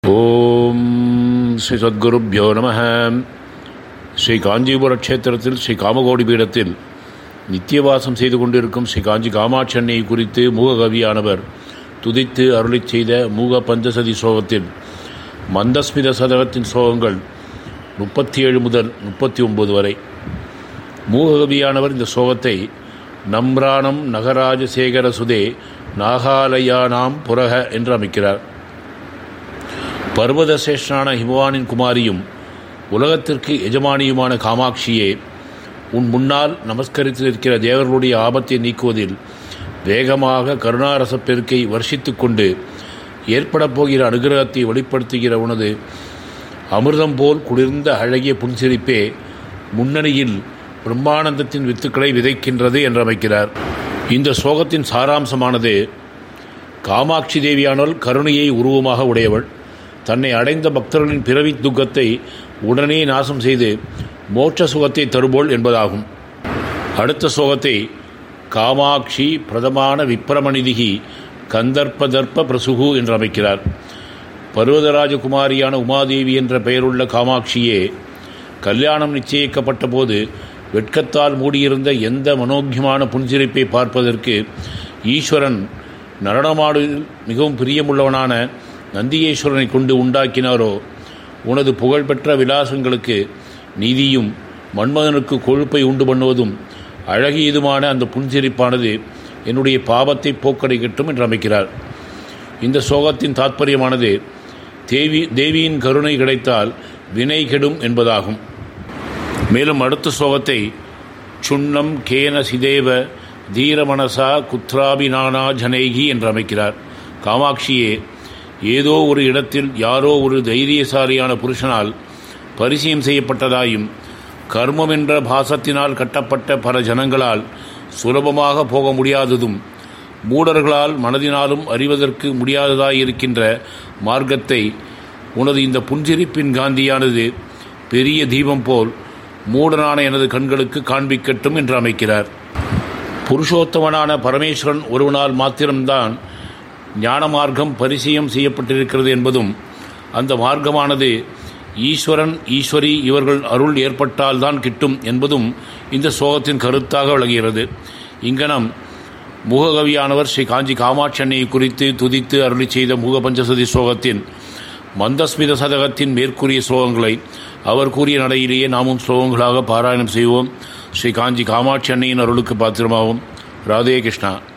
ஓம் ஸ்ரீ சத்குருப்யோ நம ஸ்ரீ காஞ்சிபுர க்ஷேத்திரத்தில் ஸ்ரீ காமகோடி பீடத்தில் நித்தியவாசம் செய்து கொண்டிருக்கும் ஸ்ரீ காஞ்சி காமாட்சன்னை குறித்து மூககவியானவர் துதித்து அருளிச் செய்த மூக பஞ்சசதி ஸ்லோகத்தில் மந்தஸ்மித சதகத்தின் ஸ்லோகங்கள் முப்பத்தி ஏழு முதல் முப்பத்தி ஒன்பது வரை மூககவியானவர் இந்த ஸ்லோகத்தை நம்ராணம் நகராஜசேகர சுதே நாகாலயானாம் புரக என்று அமைக்கிறார் பர்வதசேஷனான ஹிமவானின் குமாரியும் உலகத்திற்கு எஜமானியுமான காமாட்சியே உன் முன்னால் நமஸ்கரித்து இருக்கிற தேவர்களுடைய ஆபத்தை நீக்குவதில் வேகமாக கருணாரசப் பெருக்கை வர்ஷித்து கொண்டு ஏற்படப் போகிற அனுகிரகத்தை வெளிப்படுத்துகிற உனது அமிர்தம் போல் குளிர்ந்த அழகிய புன்சிரிப்பே முன்னணியில் பிரம்மானந்தத்தின் வித்துக்களை விதைக்கின்றது என்று அமைக்கிறார் இந்த சோகத்தின் சாராம்சமானது காமாட்சி தேவியானவள் கருணையை உருவமாக உடையவள் தன்னை அடைந்த பக்தர்களின் பிறவி துக்கத்தை உடனே நாசம் செய்து மோட்ச சுகத்தை தருபோள் என்பதாகும் அடுத்த சோகத்தை காமாட்சி பிரதமான விப்ரமணிதிகி கந்தர்ப்பதர்ப்ப பிரசுகு என்று அமைக்கிறார் பர்வதராஜகுமாரியான உமாதேவி என்ற பெயருள்ள காமாட்சியே கல்யாணம் நிச்சயிக்கப்பட்ட போது வெட்கத்தால் மூடியிருந்த எந்த மனோக்கியமான புன்சிரிப்பை பார்ப்பதற்கு ஈஸ்வரன் நடனமாடுவதில் மிகவும் பிரியமுள்ளவனான நந்தியேஸ்வரனை கொண்டு உண்டாக்கினாரோ உனது புகழ்பெற்ற விலாசங்களுக்கு நீதியும் மன்மதனுக்கு கொழுப்பை உண்டு பண்ணுவதும் அழகியதுமான அந்த புன்சிரிப்பானது என்னுடைய பாவத்தை போக்கடிக்கட்டும் என்று அமைக்கிறார் இந்த சோகத்தின் தாத்பரியமானது தேவி தேவியின் கருணை கிடைத்தால் வினை கெடும் என்பதாகும் மேலும் அடுத்த சோகத்தை சுண்ணம் கேன சிதேவ தீரமனசா குத்ராபிநானா ஜனேகி என்று அமைக்கிறார் காமாட்சியே ஏதோ ஒரு இடத்தில் யாரோ ஒரு தைரியசாலியான புருஷனால் பரிசயம் செய்யப்பட்டதாயும் கர்மம் என்ற பாசத்தினால் கட்டப்பட்ட பல ஜனங்களால் சுலபமாக போக முடியாததும் மூடர்களால் மனதினாலும் அறிவதற்கு முடியாததாயிருக்கின்ற மார்க்கத்தை உனது இந்த புன்சிரிப்பின் காந்தியானது பெரிய தீபம் போல் மூடனான எனது கண்களுக்கு காண்பிக்கட்டும் என்று அமைக்கிறார் புருஷோத்தமனான பரமேஸ்வரன் ஒருவனால் மாத்திரம்தான் ஞான மார்க்கம் பரிசயம் செய்யப்பட்டிருக்கிறது என்பதும் அந்த மார்க்கமானது ஈஸ்வரன் ஈஸ்வரி இவர்கள் அருள் ஏற்பட்டால்தான் கிட்டும் என்பதும் இந்த சோகத்தின் கருத்தாக விளங்குகிறது இங்கனம் முககவியானவர் ஸ்ரீ காஞ்சி காமாட்சண்ணையை குறித்து துதித்து அருளி செய்த முக பஞ்சசதி ஸ்லோகத்தின் மந்தஸ்மித சதகத்தின் மேற்கூறிய ஸ்லோகங்களை அவர் கூறிய நடையிலேயே நாமும் ஸ்லோகங்களாக பாராயணம் செய்வோம் ஸ்ரீ காஞ்சி காமாட்சி அன்னையின் அருளுக்கு பாத்திரமாகும் ராதே கிருஷ்ணா